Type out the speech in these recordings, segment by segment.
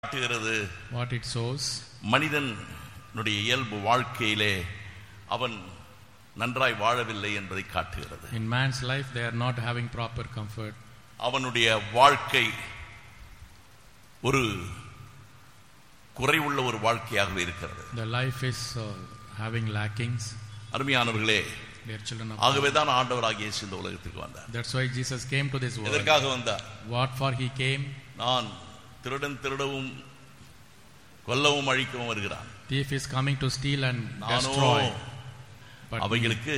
காட்டுகிறது what it shows. மனிதனுடைய இயல்பு வாழ்க்கையிலே அவன் நன்றாய் வாழவில்லை என்பதை காட்டுகிறது In man's life, they are not having proper comfort. அவனுடைய வாழ்க்கை ஒரு குறைவுள்ள ஒரு வாழ்க்கையாகவே இருக்கிறது The life is uh, having lackings. அருமையானவர்களே Dear children of God. ஆகவேதான் ஆண்டவராகிய இயேசு இந்த உலகத்துக்கு வந்தார் That's why Jesus came to this world. எதற்காக வந்தார் What for he came? நான் திருடன் திருடவும் கொல்லவும் அழிக்கவும் வருகிறான் Thief is coming to steal and nano destroy. But me, அவைகளுக்கு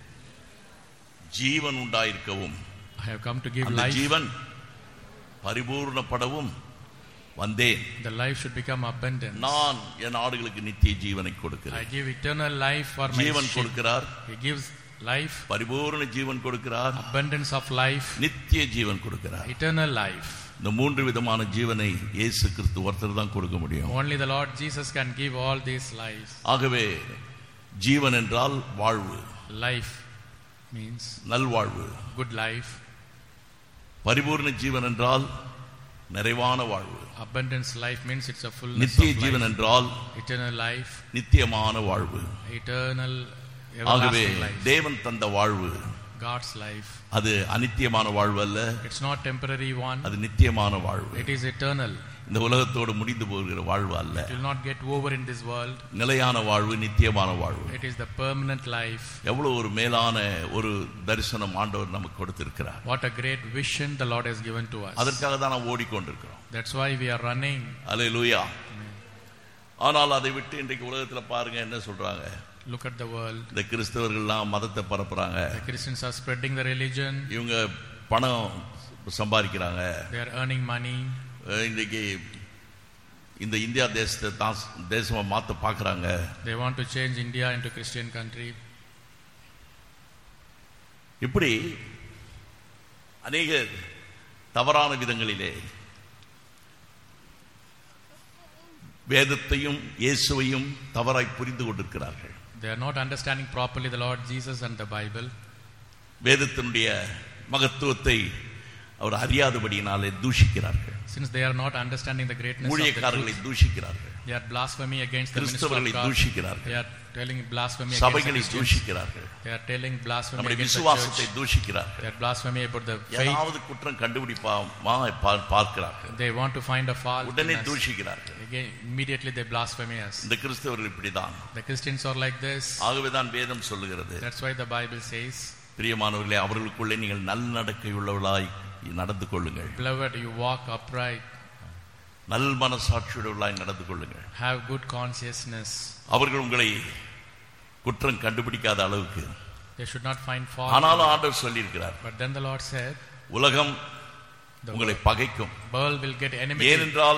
ஜீவன் உண்டாயிருக்கவும் I have come to give அந்த life. ஜீவன் பரிபூர்ணப்படவும் வந்தேன் The life should become abundant. நான் என் ஆடுகளுக்கு நித்திய ஜீவனை I கொடுக்கிறேன் give eternal life for my Jeevan sheep. கொடுக்கிறார் He gives life, பரிபூர்ண ஜீவன் கொடுக்கிறார் abundance of life, நித்திய ஜீவன் கொடுக்கிறார் eternal life. இந்த மூன்று விதமான ஜீவனை இயேசு கிறிஸ்து ஒருத்தர் தான் கொடுக்க முடியும் Only the Lord Jesus can give all these lives. ஆகவே ஜீவன் என்றால் வாழ்வு Life means நல்வாழ்வு good life. பரிபூர்ண ஜீவன் என்றால் நிறைவான வாழ்வு Abundance life means it's a fullness நித்திய of ஜீவன் life. என்றால் Eternal life, நித்தியமான வாழ்வு eternal, ஆகவே everlasting life. தேவன் தந்த வாழ்வு God's life. அது அனித்தியமான வாழ்வு அல்ல It's not temporary one. அது நித்தியமான வாழ்வு It is eternal. இந்த உலகத்தோடு முடிந்து போகிற வாழ்வு அல்ல It will not get over in this world. நிலையான வாழ்வு நித்தியமான வாழ்வு It is the permanent life. எவ்வளவு ஒரு மேலான ஒரு தரிசனம் ஆண்டவர் நமக்கு கொடுத்திருக்கிறார் What a great vision the Lord has given to us. அதற்காக தான் நாம் ஓடிக்கொண்டிருக்கிறோம் That's why we are running. அலே லூயா ஆனால் அதை விட்டு இன்றைக்கு உலகத்துல பாருங்க என்ன சொல்றாங்க Look at the world. இந்த கிறிஸ்தவர்கள்லாம் மதத்தை பரப்புறாங்க The Christians are spreading the religion. இவங்க பணம் சம்பாதிக்கிறாங்க They are earning money. அஹ் இன்றைக்கு இந்த இந்தியா தேசத்தை தான் தேசமா மாத்த பாக்குறாங்க They want to change India into Christian country. இப்படி அநேக தவறான விதங்களிலே வேதத்தையும் இயேசுவையும் தவறாய் புரிந்து கொண்டிருக்கிறார்கள் They are not understanding properly the Lord Jesus and the Bible. வேதத்தினுடைய மகத்துவத்தை அவர் அறியாதபடியினாலே தூஷிக்கிறார்கள் Since they are not understanding the greatness of the ஊழியக்காரர்களை truth, தூஷிக்கிறார்கள் they are blasphemy against the minister of கிறிஸ்தவர்களை God. தூஷிக்கிறார்கள் They are telling blasphemy against the சபைகளை Christians. தூஷிக்கிறார்கள் They are telling blasphemy நம்முடைய against the விசுவாசத்தை church. தூஷிக்கிறார்கள் They are blasphemy about the faith. ஏதாவது குற்றம் கண்டுபிடிப்பாமா பா- பார்க்கிறார்கள் They want to find a fault in உடனே us. தூஷிக்கிறார்கள் Again, immediately they blaspheme us. இந்த கிறிஸ்தவர்கள் இப்படிதான் The Christians are like this. ஆகவேதான் வேதம் சொல்லுகிறது That's why the Bible says, பிரியமானவர்களே அவர்களுக்குள்ளே நீங்கள் நல்நடக்கை உள்ளவர்களாய் நடந்து கொள்ளுங்கள் Beloved, you walk upright, நல் மனசாட்சியுள்ளவர்களாய் நடந்து கொள்ளுங்கள் have good consciousness. அவர்கள் உங்களை குற்றம் கண்டுபிடிக்காத அளவுக்கு They should not find fault. ஆனாலும் ஆண்டவர் சொல்லியிருக்கிறார் But then the Lord said, உலகம் the உங்களை பகைக்கும் world will get enmity. ஏனென்றால்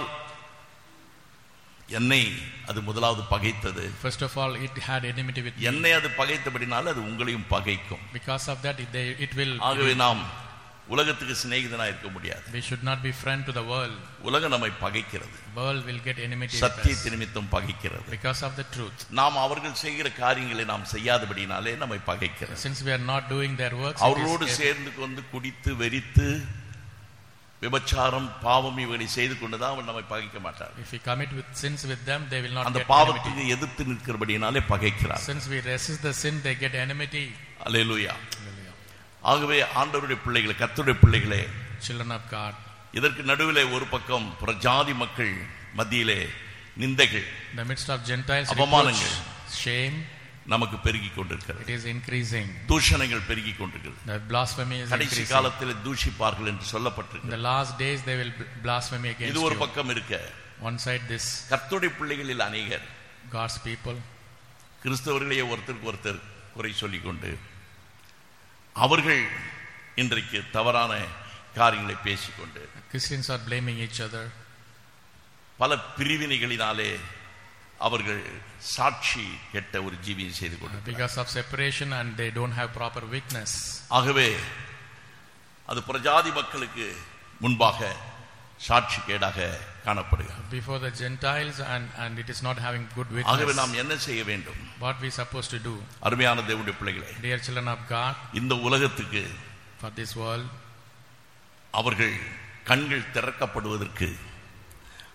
என்னை அது முதலாவது பகைத்தது First of all, it had enmity with me. என்னை அது பகைத்தபடினால அது உங்களையும் பகைக்கும் Because of that, it, they, it will. ஆகவே நாம் உலகத்துக்கு சிநேகிதனா இருக்க முடியாது We should not be friend to the world. உலகம் நம்மை பகைக்கிறது World will get enmity with us சத்தியத்தை நிமித்தம் பகைக்கிறது because of the truth. நாம் அவர்கள் செய்கிற காரியங்களை நாம் செய்யாதபடினாலே நம்மை பகைக்கிறது Since we are not doing their works, it அவர்களோடு is, சேர்ந்து கொண்டு குடித்து வெறித்து விபச்சாரம் பாவம் இவர்களை செய்து கொண்டுதான் அவன் நம்மை பகைக்க மாட்டார் if we commit with sins with them, they will not அந்த get enmity. பாவத்துக்கு எதிர்த்து நிற்கிறபடினாலே பகைக்கிறார் Since we resist the sin, they get enmity. அல்லேலூயா ஆகவே ஆண்டவருடைய பிள்ளைகளை கர்த்தருடைய பிள்ளைகளே Children of God. இதற்கு நடுவிலே ஒரு பக்கம் பிரஜாதி மக்கள் மத்தியிலே நிந்தைகள் In the midst of Gentiles, reproach, அவமானங்கள். shame, நமக்கு பெருகி கொண்டிருக்கிறது it is increasing. தூஷணங்கள் பெருகி கொண்டிருக்கிறது The blasphemy is கடைசி increasing. காலத்தில் தூஷிப்பார்கள் என்று In சொல்லப்பட்டிருக்கு the last days, they will b- blaspheme இது against ஒரு you. பக்கம் இருக்க One side, this கர்த்தருடைய பிள்ளைகளில் அநேகர் God's people, கிறிஸ்தவர்களையே ஒருத்தருக்கு ஒருத்தர் குறை சொல்லிக் கொண்டு அவர்கள் இன்றைக்கு தவறான காரியங்களை பேசிக்கொண்டு Christians are blaming each other. பல பிரிவினைகளினாலே அவர்கள் சாட்சி கெட்ட ஒரு ஜீவியம் செய்து கொண்டு because of separation and they don't have proper witness. ஆகவே அது பிரஜாதி மக்களுக்கு முன்பாக சாட்சி கேடாக காணப்படுகிறது Before the Gentiles and, and it is not having good ஆகவே witness. நாம் என்ன செய்ய வேண்டும் What we supposed to do, அருமையான தேவனுடைய பிள்ளைகளே dear children of God, இந்த உலகத்துக்கு for this world, அவர்கள் கண்கள் திறக்கப்படுவதற்கு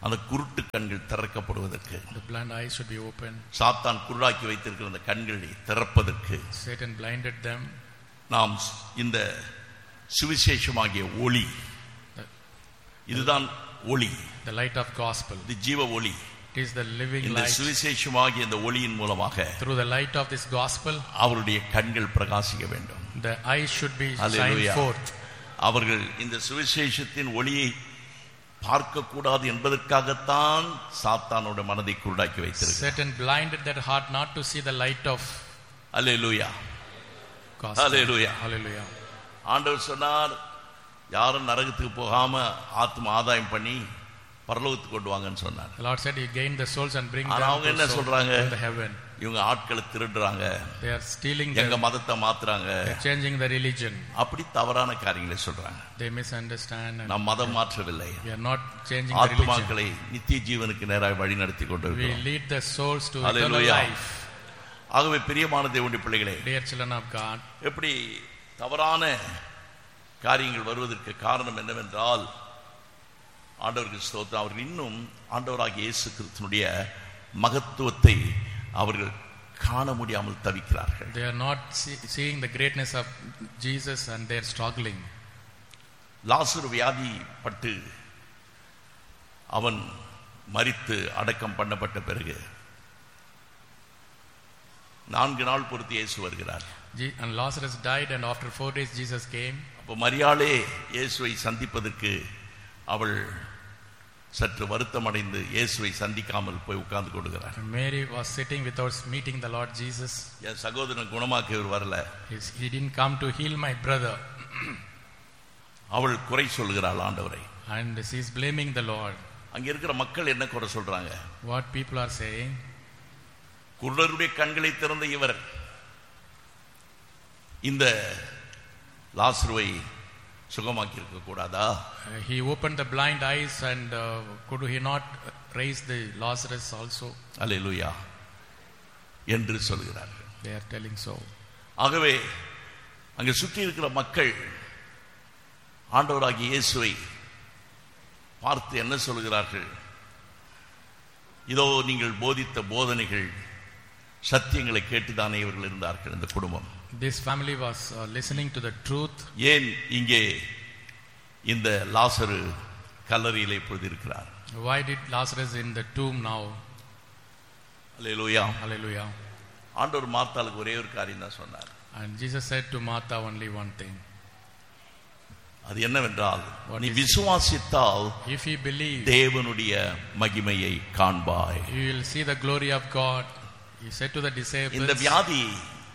அந்த குருட்டு கண்கள் திறக்கப்படுவதற்கு The blind eyes should be opened. சாத்தான் குருடாக்கி வைத்திருக்கிற அந்த கண்களை திறப்பதற்கு Satan blinded them. நாம் இந்த சுவிசேஷமாகிய ஒளி இதுதான் ஒளி The light of gospel. இது ஜீவ ஒளி It is the living இந்த light. சுவிசேஷமாகிய இந்த ஒளியின் மூலமாக Through the light of this gospel, அவருடைய கண்கள் பிரகாசிக்க வேண்டும் the eyes should be shined Hallelujah. forth. அவர்கள் இந்த சுவிசேஷத்தின் ஒளியை பார்க்கக்கூடாது என்பதற்காகத்தான் சாத்தானோட மனதை குருடாக்கி வைத்திருக்கிறார் Satan blinded their heart not to see the light of hallelujah gospel. Hallelujah. Hallelujah. ஆண்டவர் சொன்னார் யாரும் நரகத்துக்கு போகாம ஆத்ம ஆதாயம் பண்ணி பரலோகத்துக்கு கொண்டு வாங்கன்னு சொன்னார் The Lord said, You gain the souls and bring ஆனா them அவங்க என்ன to soul சொல்றாங்க? in the heaven. இவங்க ஆட்களை திருடுறாங்க They are stealing, எங்க the, மதத்தை மாத்துறாங்க changing the religion. அப்படி தவறான காரியங்களை சொல்றாங்க They misunderstand. And நாம் மதம் மாற்றவில்லை we are not changing the religion. ஆத்மாக்களை நித்திய ஜீவனுக்கு நேராக வழி நடத்தி We கொண்டிருக்கிறோம் lead the souls to eternal Hallelujah. life. ஆகவே பிரியமான தேவனுடைய பிள்ளைகளே Dear children of God, எப்படி தவறான காரியங்கள் வருவதற்கு காரணம் என்னவென்றால் ஆண்டவருக்கு ஸ்தோத்திரம் அவர்கள் இன்னும் ஆண்டவராகிய இயேசு கிறிஸ்துனுடைய மகத்துவத்தை அவர்கள் காண முடியாமல் தவிக்கிறார்கள் they are not see, seeing the greatness of Jesus and they are struggling. லாசரு வியாதிப்பட்டு அவன் மரித்து அடக்கம் பண்ணப்பட்ட பிறகு நான்கு நாள் பொறுத்து இயேசு வருகிறார் Je- And Lazarus died, and after four days, Jesus came. அப்போ மரியாளே இயேசுவை சந்திப்பதற்கு அவள் சற்று வருத்தம் அடைந்து இயேசுவை சந்திக்காமல் போய் உட்கார்ந்து கொள்கிறார் And Mary was sitting without meeting the Lord Jesus. என் சகோதரன் குணமாக்க இவர் வரல He's- He didn't come to heal my brother. அவள் குறை சொல்கிறாள் ஆண்டவரை And she's blaming the Lord. அங்க இருக்கிற மக்கள் என்ன குறை சொல்றாங்க What people are saying, குருடருடைய கண்களை திறந்த இவர் இந்த லாசருவை சுகமாக்கி இருக்க கூடாதா uh, he opened the blind eyes, and uh, could he not raise the Lazarus also? அல்லேலூயா என்று சொல்கிறார்கள் They are telling so. ஆகவே அங்கே சுற்றி இருக்கிற மக்கள் ஆண்டவராகிய இயேசுவை பார்த்து என்ன சொல்கிறார்கள் இதோ நீங்கள் போதித்த போதனைகள் சத்தியங்களை கேட்டுதானே இவர்கள் இருந்தார்கள் இந்த குடும்பம் This family was uh, listening to the truth. ஏன் இங்கே இந்த லாசரு கல்லறையில் இப்பொழுது இருக்கிறார் Why did Lazarus in the tomb now? Hallelujah Hallelujah. ஆண்டவர் மார்த்தாளுக்கு ஒரே ஒரு காரியம் தான் சொன்னார் And Jesus said to Martha only one thing. அது என்னவென்றால் What நீ is it? விசுவாசித்தால் If you believe, தேவனுடைய மகிமையை காண்பாய் you will see the glory of God. He said to the disciples, இந்த வியாதி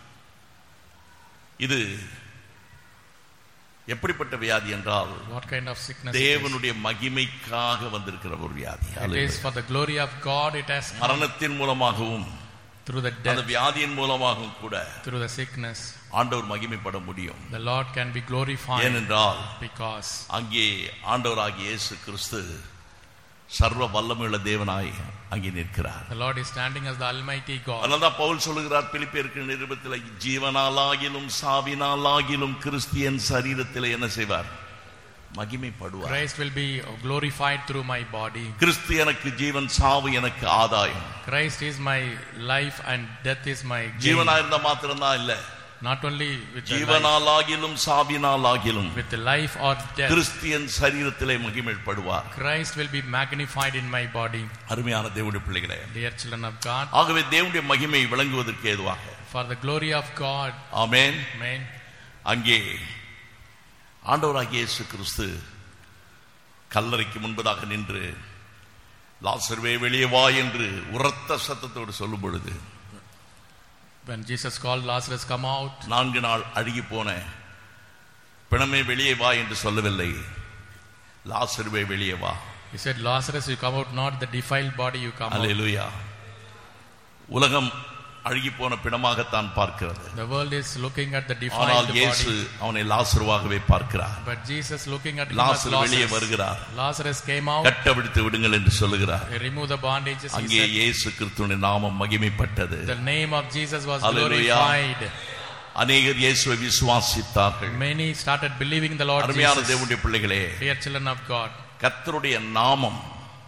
இது எப்படிப்பட்ட வியாதி என்றால் what kind of sickness it is? தேவனுடைய மகிமைக்காக வந்திருக்கிற ஒரு வியாதி It hallelujah. is for the glory of God. It has come மரணத்தின் மூலமாகவும் through the அந்த death, வியாதியின் மூலமாகவும் கூட through the sickness. ஆண்டவர் மகிமைப்பட முடியும் The Lord can be glorified ஏனென்றால் because அங்கே ஆண்டவராகிய இயேசு கிறிஸ்து சர்வ வல்லமையுள்ள தேவனாய் அங்கே நிற்கிறார் the Lord is standing as the Almighty God. அதனால்தான் பவுல் சொல்லுகிறார் பிலிப்பியருக்கு நிருபத்தில் ஜீவனாலாகிலும் சாவினாலாகிலும் கிறிஸ்தியன் சரீரத்தில் என்ன செய்வார் மகிமைப்படுவார் Christ will be glorified through my body. கிறிஸ்து எனக்கு ஜீவன் சாவு எனக்கு ஆதாயம் Christ is my life and death is my gain. ஜீவனா இருந்தா மாத்திரம்தான் இல்ல Not only with the life, ஜீவனாலாகிலும் சாவினாலாகிலும் with the life or death. கிறிஸ்தியன் சரீரத்திலே மகிமைப்படுவார் Christ will be magnified in my body. அருமையான தேவனுடைய பிள்ளைகளே Dear children of God, ஆகவே தேவனுடைய மகிமை விளங்குவதற்கு ஏதுவாக for the glory of God, amen amen. அங்கே ஆண்டவராகிய இயேசு கிறிஸ்து கல்லறைக்கு முன்பதாக நின்று லாசர்வே வெளியே வா என்று உரத்த சத்தத்தோடு சொல்லும் பொழுது When Jesus called Lazarus, come out, நான்கு நாள் அழுகி போன பிணமே வெளியே வா என்று சொல்லவில்லை லாசர்வே வெளியே வா he said, Lazarus, you come out, not the defiled body, you come out. அல்லேலூயா உலகம் அழுகி போன பிணமாகத்தான் பார்க்கிறது The world is looking at the ஆனால் defiled இயேசு body. அவனை லாசருவாகவே பார்க்கிறார் But Jesus looking at him as லாசர் வெளியே Lazarus. வருகிறார் Lazarus came out, கட்டவிழ்த்து விடுங்கள் என்று சொல்லுகிறார் he removed the bandages. He அங்கே said, இயேசு கிறிஸ்துவின் நாமம் மகிமைப்பட்டது the name of Jesus was Hallelujah. glorified. அநேகர் இயேசுவை விசுவாசித்தார்கள் Many started believing the Lord அருமையான Jesus. தேவனுடைய பிள்ளைகளே Dear children of God, கர்த்தருடைய நாமம்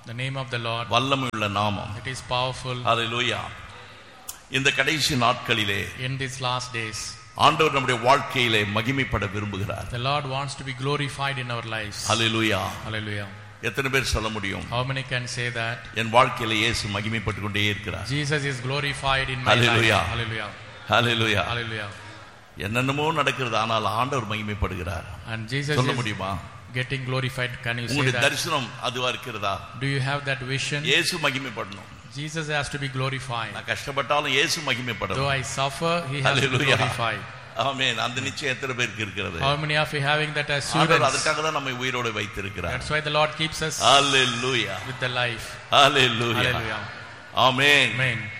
The name of the Lord, வல்லமையுள்ள நாமம் it is powerful ஹalleluya இந்த கடைசி நாட்களிலே in these last days. ஆண்டவர் நம்முடைய வாழ்க்கையிலே மகிமைப்பட விரும்புகிறார் The Lord wants to be glorified in our lives. Hallelujah Hallelujah. எத்தனை பேர் சொல்ல முடியும் How many can say that? என் வாழ்க்கையில இயேசு மகிமைப்பட்டு கொண்டே இருக்கிறார் Jesus is glorified in my Hallelujah. life. Hallelujah. Hallelujah Hallelujah. என்னென்னமோ நடக்கிறது ஆனால் ஆண்டவர் மகிமைப்படுகிறார் And Jesus சொல்ல is முடியுமா getting glorified. Can you say உங்களுடைய that? தரிசனம் அதுவா இருக்கிறதா Do you have that vision? இயேசு மகிமைப்படணும் Jesus has to be glorified. நான் கஷ்டப்பட்டாலும் இயேசு Though மகிமைப்படணும் I suffer, he has to be Hallelujah. glorified. ஆமென் அந்த நிச்சயம் எத்தனை பேருக்கு இருக்கிறது How many of you having that ஆண்டவர் assurance? அதுக்காக தான் நம்மை உயிரோடு வைத்திருக்கிறார் That's why the Lord keeps us hallelujah with the life. Hallelujah Hallelujah. Amen Amen.